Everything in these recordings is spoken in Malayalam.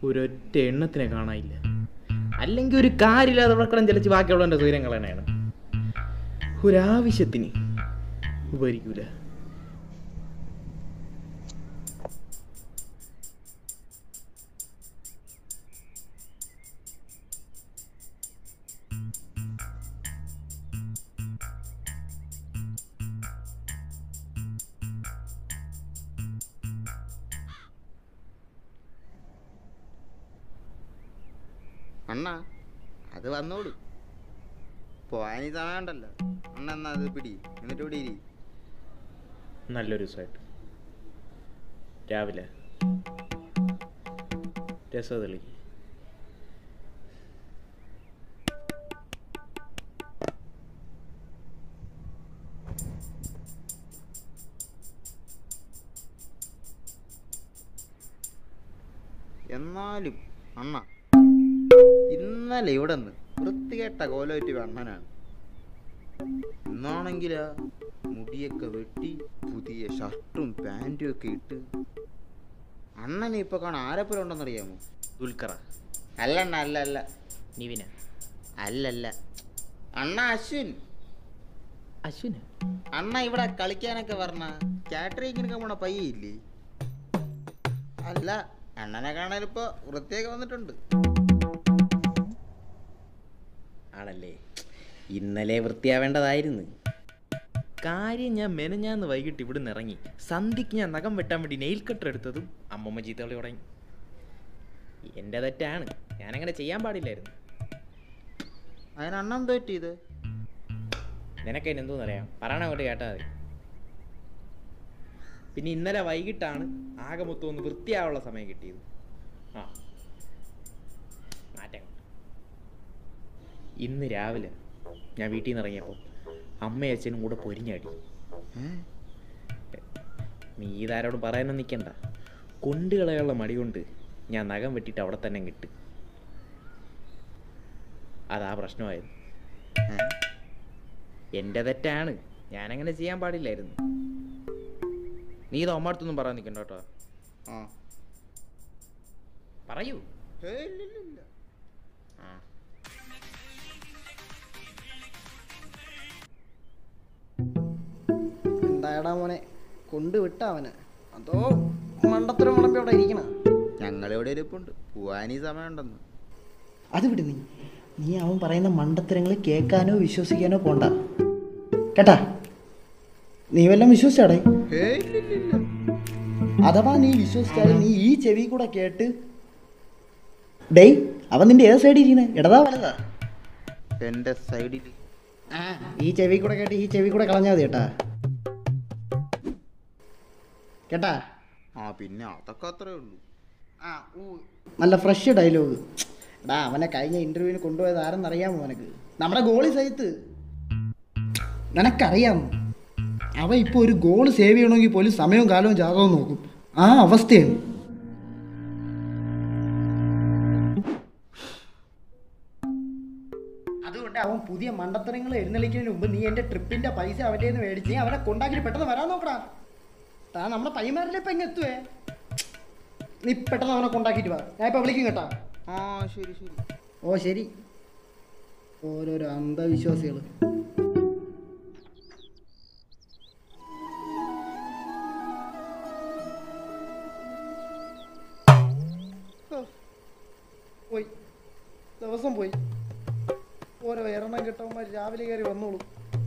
ഒരൊറ്റ എണ്ണത്തിനെ കാണാനില്ല അല്ലെങ്കിൽ ഒരു കാര്യമില്ലാതെ അവിടെ കിടന്ന് ചലിച്ച് ബാക്കിയുള്ളവൻ്റെ സൂര്യം കളയണയാണ് ഒരാവശ്യത്തിന് ഉപകരിക്കൂല അണ്ണ അത് വന്നോളൂ പോയാൻ ഈ സമയം ഉണ്ടല്ലോ അണ്ണ എന്നാ അത് പിടി എന്നിട്ട് ഇവിടെ ഇരി നല്ലൊരു ദിവസമായിട്ട് രാവിലെ രസതെളി എന്നാലും അണ്ണ ഇന്നലെ ഇവിടെ നിന്ന് വൃത്തികെട്ട കോലോറ്റ് അണ്ണനാണ് ഇന്നാണെങ്കിലാ മുടിയൊക്കെ വെട്ടി പുതിയ ഷർട്ടും പാൻറ്റും ഒക്കെ ഇട്ട് അണ്ണനെ ഇപ്പൊ കാണാൻ ആരെപ്പോലും ഉണ്ടെന്നറിയാമോ ദുൽഖറ അല്ലണ്ണ അല്ല അല്ല നിവിന അല്ലല്ല അണ്ണ അശ്വിൻ അശ്വിന് അണ്ണ ഇവിടെ കളിക്കാനൊക്കെ പറഞ്ഞ കാറ്ററിങ്ങിനൊക്കെ പോണ പയ്യയില്ലേ അല്ല അണ്ണനെ കാണാൻ ഇപ്പൊ വൃത്തിയൊക്കെ വന്നിട്ടുണ്ട് ആണല്ലേ ഇന്നലെ വൃത്തിയാവേണ്ടതായിരുന്നു കാര്യം ഞാൻ മെനഞ്ഞാന്ന് വൈകിട്ട് ഇവിടുന്ന് ഇറങ്ങി സന്ധ്യക്ക് ഞാൻ നഖം വെട്ടാൻ വേണ്ടി നെയിൽ കട്ടർ എടുത്തതും അമ്മമ്മ ചീത്തകളി തുടങ്ങി എൻ്റെ തെറ്റാണ് ഞാനങ്ങനെ ചെയ്യാൻ പാടില്ലായിരുന്നു അതിന് അണ്ണൻ എന്ത് പറ്റിയത് നിനക്കതിന് എന്തോന്നറിയാം പറയണ അങ്ങോട്ട് കേട്ടാൽ മതി പിന്നെ ഇന്നലെ വൈകിട്ടാണ് ആകെ മൊത്തം ഒന്ന് വൃത്തിയാവാനുള്ള സമയം കിട്ടിയത് ആ മാറ്റം ഇന്ന് രാവിലെ ഞാൻ വീട്ടിൽ നിന്ന് ഇറങ്ങിയപ്പോൾ അമ്മയും അച്ഛനും കൂടെ പൊരിഞ്ഞടി നീ ഇതാരോടും പറയാനൊന്നും നിൽക്കണ്ട കൊണ്ടുകളയുള്ള മടി കൊണ്ട് ഞാൻ നഖം വെട്ടിയിട്ട് അവിടെ തന്നെ കിട്ട് അതാ പ്രശ്നമായത് എൻ്റെ തെറ്റാണ് ഞാനങ്ങനെ ചെയ്യാൻ പാടില്ലായിരുന്നു നീ ഇത് അമ്മഅടുത്തൊന്നും പറയാൻ നിൽക്കണ്ട കേട്ടോ ആ പറയൂ ഏയ് ഇല്ല, ഇല്ല, ഇല്ല. ആ എന്തായടാ മോനെ കൊണ്ടുവിട്ട അവന് അതോ മണ്ടത്തരം വിളമ്പി അവിടെ ഇരിക്കണ ഞങ്ങളിവിടെ ഇരിപ്പുണ്ട് പോവാൻ ഈ സമയം ഉണ്ടെന്ന് അത് വിട് നീ നീ അവൻ പറയുന്ന മണ്ടത്തരങ്ങൾ കേൾക്കാനോ വിശ്വസിക്കാനോ പോണ്ട കേട്ടാ നീ വല്ലതും വിശ്വസിച്ചാടേ ഏയ് ഇല്ല, ഇല്ല, ഇല്ല. അഥവാ നീ വിശ്വസിച്ചാലും നീ ഈ ചെവി കൂടെ കേട്ട് ഡേയ് അവൻ നിന്റെ ഏത് സൈഡിൽ ഇരിക്കുന്നത് ഇടതാ വലതാ എന്റെ സൈഡിൽ ആ ഈ ചെവി കൂടെ കേട്ട് ഈ ചെവി കൂടെ കളഞ്ഞാൽ മതി കേട്ടാ കേട്ടാ ആ പിന്നെ അതൊക്കെ അത്രേ ഉള്ളൂ ആ നല്ല ഫ്രഷ് ഡയലോഗ് എടാ അവനെ കഴിഞ്ഞ ഇന്റർവ്യൂവിന് കൊണ്ടുപോയത് ആരെന്നറിയാമോ അവനക്ക് നമ്മുടെ ഗോളി സഹിത്ത് നിനക്കറിയാമോ അവൻ ഇപ്പോൾ ഒരു ഗോൾ സേവ് ചെയ്യണമെങ്കിൽ പോലും സമയവും കാലവും ജാതകവും നോക്കും ആ അവസ്ഥയാണ് അതുകൊണ്ട് അവൻ പുതിയ മണ്ടത്തരങ്ങൾ എഴുന്നള്ളിക്കുന്നതിന് മുമ്പ് നീ എൻ്റെ ട്രിപ്പിൻ്റെ പൈസ അവൻ്റെ നിന്ന് മേടിച്ച് നീ അവനെ കൊണ്ടാക്കി പെട്ടെന്ന് വരാൻ നോക്കടാ താ നമ്മുടെ പയ്യന്മാരിലെ ഇപ്പം എങ്ങ് എത്തുവേ നീ പെട്ടെന്ന് അവനെ കൊണ്ടാക്കിയിട്ട് വാ ഞാൻ ഇപ്പം വിളിക്കും കേട്ടാ ആ ശരി ശരി ഓ ശരി ഓരോരോ അന്ധവിശ്വാസികൾ പോയി ദിവസം പോയി ഓരോ എണ്ണം കിട്ടുമ്പോൾ രാവിലെ കയറി വന്നോളൂ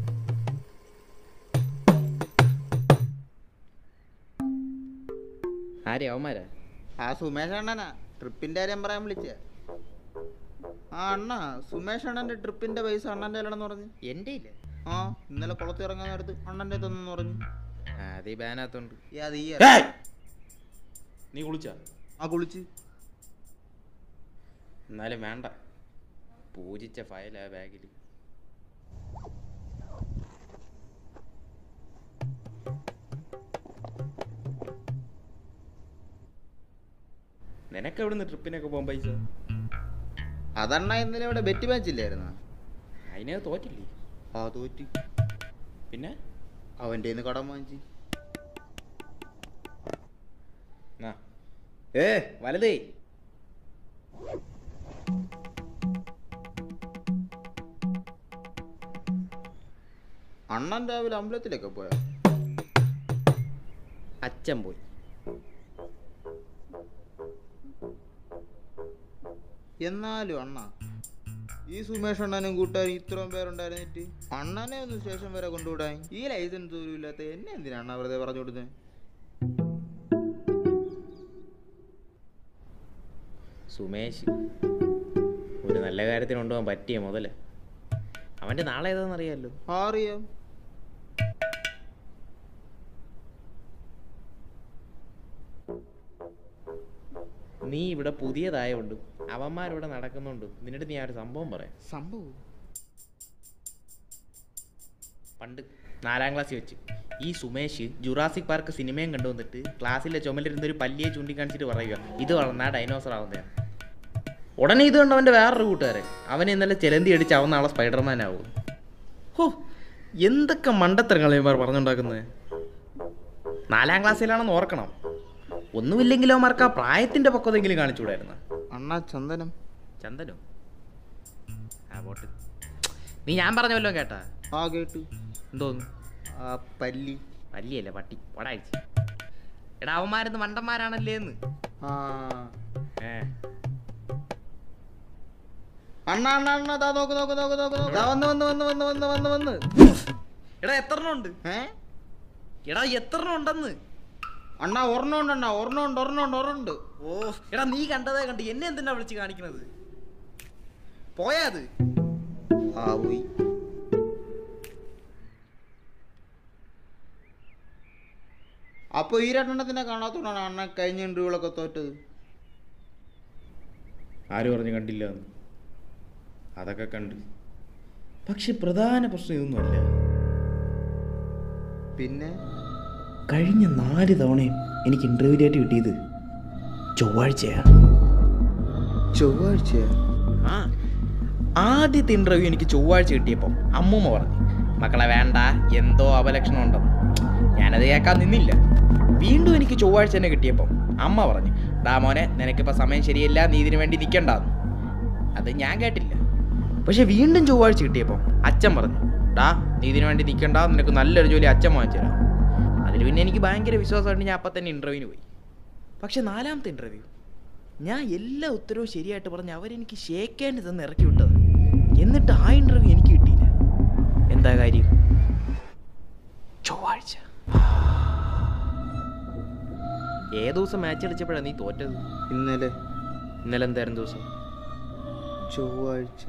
ആരെ അവന്മാരാ ആ സുമേഷ് അണ്ണനാ ട്രിപ്പിന്റെ കാര്യം പറയാൻ വിളിച്ച ആ അണ്ണ സുമേഷ് അണ്ണന്റെ ട്രിപ്പിന്റെ പൈസ അണ്ണന്റെ കയ്യിലാണെന്ന് പറഞ്ഞു എൻ്റെ ഇല്ല ആ ഇന്നലെ കുളത്തിൽ ഇറങ്ങാൻ നേരത്ത് അണ്ണന്റെ തന്നെന്ന് പറഞ്ഞു ആ, അത് ഈ ബാനകത്തുണ്ട് ഏ, അത് ഈ നീ കുളിച്ചാ ആ കുളിച്ച് എന്നാലും വേണ്ട പൂജിച്ച ഫയലാ ബാഗിൽ നിനക്ക് എവിടുന്ന് ട്രിപ്പിനൊക്കെ പോകാൻ പൈസ അതണ്ണ ഇന്നലെ ഇവിടെ ബെറ്റ് മാച്ച് ഇല്ലായിരുന്ന അതിനകത്ത് തോറ്റില്ലേ ആ തോറ്റി പിന്നെ അവന്റെ കയ്യിന്ന് കടം വാങ്ങിച്ച് ആ. ഏ വലതേ അണ്ണൻ രാവിലെ അമ്പലത്തിലൊക്കെ പോയ അച്ഛൻ പോയി എന്നാലും അണ്ണ ഈ സുമേഷ് അണ്ണനും കൂട്ടുകാരും ഇത്രയും പേരുണ്ടായിരുന്നിട്ട് അണ്ണനെ ഒന്ന് സ്റ്റേഷൻ വരെ കൊണ്ടുവിടാൻ ഈ ലൈസൻസ് പോലും ഇല്ലാത്ത എന്നെ എന്തിനാ അണ്ണ വെറുതെ പറഞ്ഞു കൊടുത്തത് സുമേഷ് ഒരു നല്ല കാര്യത്തിന് കൊണ്ടുപോകാൻ പറ്റിയ മുതല് അവൻ്റെ നാളെ ഏതാണെന്നറിയാമല്ലോ അറിയാം നീ ഇവിടെ പുതിയതായോണ്ടും അവന്മാരിവിടെ നടക്കുന്നുണ്ടും നിന്നിട്ട് നീ ആ ഒരു സംഭവം പറയാം സംഭവം പണ്ട് നാലാം ക്ലാസ്സിൽ വെച്ച് ഈ സുമേഷ് ജുറാസിക് പാർക്ക് സിനിമയും കണ്ടുവന്നിട്ട് ക്ലാസ്സിലെ ചുമലിരുന്ന ഒരു പല്ലിയെ ചൂണ്ടിക്കാണിച്ചിട്ട് പറയുക ഇത് വളർന്നാ ഡൈനോസർ ആവുന്നതാണ് ഉടനെ ഇത് കണ്ട് അവൻ്റെ വേറൊരു കൂട്ടുകാരൻ അവനെ ഇന്നലെ ചിലന്തി അടിച്ച് അവൻ നാളെ സ്പൈഡർമാൻ ആവും ഹോ എന്തൊക്കെ മണ്ടത്തരങ്ങൾ ഇവർ പറഞ്ഞുണ്ടാക്കുന്നത് നാലാം ക്ലാസ്സിലാണെന്ന് ഓർക്കണം ഒന്നുമില്ലെങ്കിലും അവന്മാർക്ക് ആ പ്രായത്തിൻ്റെ പക്വതെങ്കിലും കാണിച്ചുകൂടായിരുന്നു അണ്ണ ചന്ദനം ചന്ദനോ ആ പോട്ട് നീ ഞാൻ പറഞ്ഞ വല്ലതും കേട്ടാ ആ കേട്ടു എന്തോന്നു ആ പല്ലി പല്ലിയല്ലേ പട്ടി പടാഴ്ച എടാ അവന്മാരെന്ന് മണ്ടന്മാരാണല്ലേ എന്ന് ആ ഏ അണ്ണ അണ്ണ അണ്ണ ദാ നോക്ക് നോക്ക് നോക്ക് നോക്ക് നോക്ക് ദാ വന്ന് വന്ന് വന്ന് വന്ന് വന്ന് വന്ന് വന്ന് എടാ എത്ര എണ്ണം ഉണ്ട് ഏ എടാ എത്ര എണ്ണം ഉണ്ടെന്ന് അണ്ണ ഒരെണ്ണം ഉണ്ട് അണ്ണ ഒരെണ്ണം ഉണ്ട് ഒരെണ്ണം ഉണ്ട് ഒരെണ്ണം ഉണ്ട് ഓ എടാ നീ കണ്ടതേ കണ്ട് എന്നെ എന്തിനാ വിളിച്ച് കാണിക്കണത് പോയാ അത് ആ പോയി അപ്പൊ ഈ രണ്ടെണ്ണത്തിനെ കാണാത്തോണ്ടാണ് അണ്ണ കഴിഞ്ഞ ഇൻ്റർവ്യൂകളൊക്കെ തോറ്റത് ആര് പറഞ്ഞു കണ്ടില്ല എന്ന് അതൊക്കെ കണ്ട് പക്ഷെ പ്രധാന പ്രശ്നം ഇതൊന്നുമല്ല പിന്നെ കഴിഞ്ഞ നാല് തവണയും എനിക്ക് ഇന്റർവ്യൂ ഡേറ്റ് കിട്ടിയത് ചൊവ്വാഴ്ചയാണ് ചൊവ്വാഴ്ച ആ ആദ്യത്തെ ഇന്റർവ്യൂ എനിക്ക് ചൊവ്വാഴ്ച കിട്ടിയപ്പോൾ അമ്മൂമ്മ പറഞ്ഞു മക്കളെ വേണ്ട എന്തോ അപലക്ഷണം ഉണ്ടെന്ന് ഞാനത് കേൾക്കാൻ നിന്നില്ല വീണ്ടും എനിക്ക് ചൊവ്വാഴ്ച തന്നെ കിട്ടിയപ്പോൾ അമ്മ പറഞ്ഞു ഡാ മോനെ നിനക്കിപ്പോൾ സമയം ശരിയല്ല നീ ഇതിനു വേണ്ടി നിൽക്കണ്ടാന്ന് അത് ഞാൻ കേട്ടില്ല പക്ഷെ വീണ്ടും ചൊവ്വാഴ്ച കിട്ടിയപ്പോൾ അച്ഛൻ പറഞ്ഞു ഡാ നീ ഇതിനു വേണ്ടി നിൽക്കണ്ട നിനക്ക് നല്ലൊരു ജോലി അച്ഛൻ വാങ്ങിച്ചു തരാം അതിൽ പിന്നെ എനിക്ക് ഭയങ്കര വിശ്വാസമായിട്ട് ഞാൻ അപ്പം തന്നെ ഇൻ്റർവ്യൂവിന് പോയി പക്ഷെ നാലാമത്തെ ഇൻ്റർവ്യൂ ഞാൻ എല്ലാ ഉത്തരവും ശരിയായിട്ട് പറഞ്ഞ് അവരെനിക്ക് ഷേക്കേണ്ടി തന്ന് ഇറക്കി വിട്ടത് എന്നിട്ട് ആ ഇൻ്റർവ്യൂ എനിക്ക് കിട്ടിയില്ല എന്താ കാര്യം ചൊവ്വാഴ്ച ഏത് ദിവസം മാച്ച് കളിച്ചപ്പോഴാണ് നീ തോറ്റത് ഇന്നലെ ഇന്നലെ എന്തായിരുന്നു ദിവസം ചൊവ്വാഴ്ച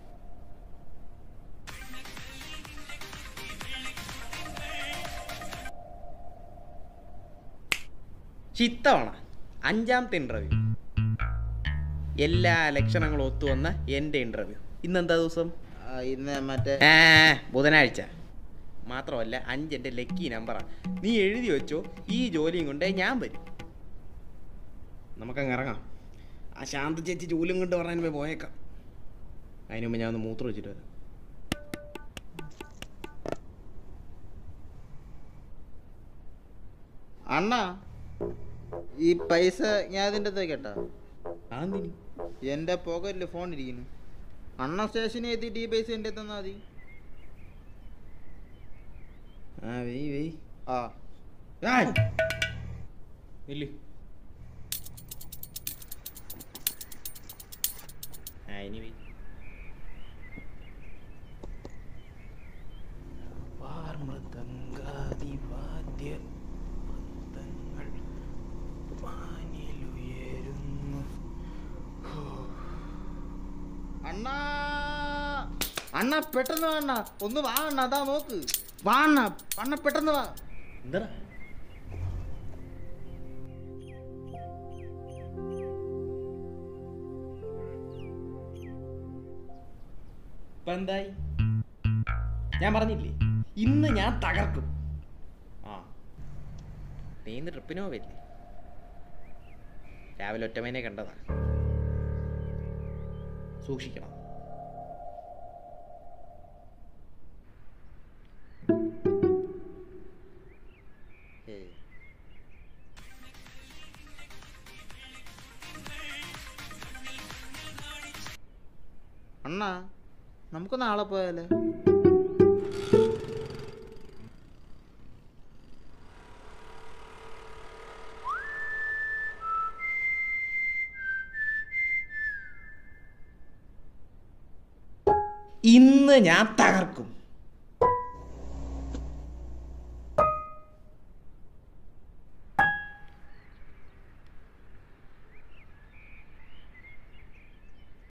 ചിത്തവണ അഞ്ചാമത്തെ ഇൻ്റർവ്യൂ എല്ലാ ലക്ഷണങ്ങളും ഒത്തുവന്ന എൻ്റെ ഇൻ്റർവ്യൂ ഇന്നെന്താ ദിവസം ആ, ഇന്ന് മറ്റേ ഏ, ബുധനാഴ്ച മാത്രമല്ല അഞ്ചെൻ്റെ ലക്കി നമ്പറാണ് നീ എഴുതി വെച്ചോ ഈ ജോലിയും കൊണ്ട് ഞാൻ വരും നമുക്കങ്ങ് ഇറങ്ങാം ആ ശാന്ത ചേച്ചി ജോലിയും കൊണ്ട് പറയാൻ പോയി പോയേക്കാം അതിന് മുമ്പ് ഞാൻ ഒന്ന് മൂത്രം വെച്ചിട്ട് വരാം അണ്ണ ഈ പൈസ ഞാൻ അതിൻ്റെ അകത്ത് കേട്ടാ ആ എന്തിനി എൻ്റെ പോക്കറ്റിൽ ഫോൺ ഇരിക്കുന്നു അണ്ണ സ്റ്റേഷനിൽ എത്തിയിട്ട് ഈ പൈസ എൻ്റെ തന്നാ മതി ആ വെയ് വെയ് ആ ഇല്ല ആ ഇനി വെയ് വാർമൃദംഗാതിവാദ്യ വൃന്ദങ്ങൾ വാനിലുയരുന്നു അണ്ണാ അണ്ണ പെട്ടെന്ന് വാ അണ്ണ ഒന്ന് വാ അണ്ണ അതാ നോക്ക് വാ അണ്ണ അണ്ണ പെട്ടെന്ന് വാ എന്താ ഇപ്പൊ എന്തായി ഞാൻ പറഞ്ഞില്ലേ ഇന്ന് ഞാൻ തകർക്കും ആ നീ ഇന്ന് ട്രിപ്പിന് പോവില്ലേ രാവിലെ ഒറ്റമേനെ കണ്ടതാ സൂക്ഷിക്കണം ഏയ്. അണ്ണാ നമുക്ക് നാളെ പോയാലേ ഇന്ന് ഞാൻ തകർക്കും